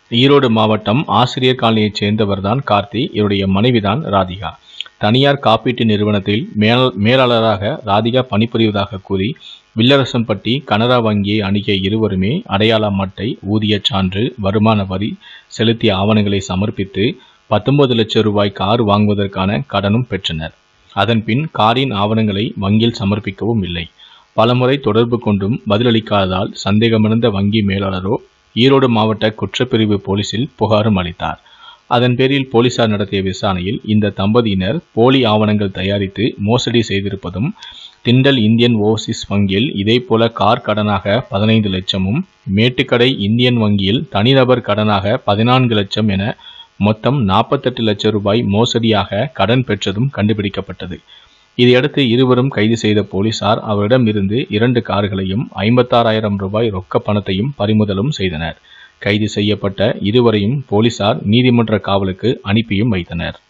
ஈரோடு மாவட்டம் ஆசிரியர் காலனியைச் சேர்ந்தவர்தான் கார்த்தி இவருடைய மனைவிதான் ராதிகா தனியார் காப்பீட்டு நிறுவனத்தில் மேல் மேலாளராக ராதிகா பணிபுரிவதாக கூறி வில்லரசம்பட்டி கனரா வங்கியை அணுகிய இருவருமே அடையாள அட்டை ஊதியச் சான்று வருமான வரி செலுத்திய ஆவணங்களை சமர்ப்பித்து பத்தொன்பது லட்சம் ரூபாய் கார் வாங்குவதற்கான கடனும் பெற்றனர் அதன்பின் காரின் ஆவணங்களை வங்கியில் சமர்ப்பிக்கவும் இல்லை பலமுறை தொடர்பு கொண்டும் பதிலளிக்காததால் சந்தேகமடைந்த வங்கி மேலாளரோ ஈரோடு மாவட்ட குற்றப்பிரிவு போலீசில் புகாரும் அளித்தார் அதன் பேரில் போலீசார் நடத்திய விசாரணையில் இந்த தம்பதியினர் போலி ஆவணங்கள் தயாரித்து மோசடி செய்திருப்பதும் திண்டல் இந்தியன் ஓவர்சீஸ் வங்கியில் இதேபோல கார் கடனாக பதினைந்து லட்சமும் மேட்டுக்கடை இந்தியன் வங்கியில் தனிநபர் கடனாக பதினான்கு லட்சம் என மொத்தம் நாற்பத்தெட்டு லட்சம் ரூபாய் மோசடியாக கடன் பெற்றதும் கண்டுபிடிக்கப்பட்டது இதையடுத்து இருவரும் கைது செய்த போலீசார் அவரிடம் இருந்து இரண்டு கார்களையும் ஐம்பத்தாறாயிரம் ரூபாய் ரொக்க பணத்தையும் பறிமுதலும் செய்தனர் கைது செய்யப்பட்ட இருவரையும் போலீசார் நீதிமன்ற காவலுக்கு அனுப்பியும் வைத்தனர்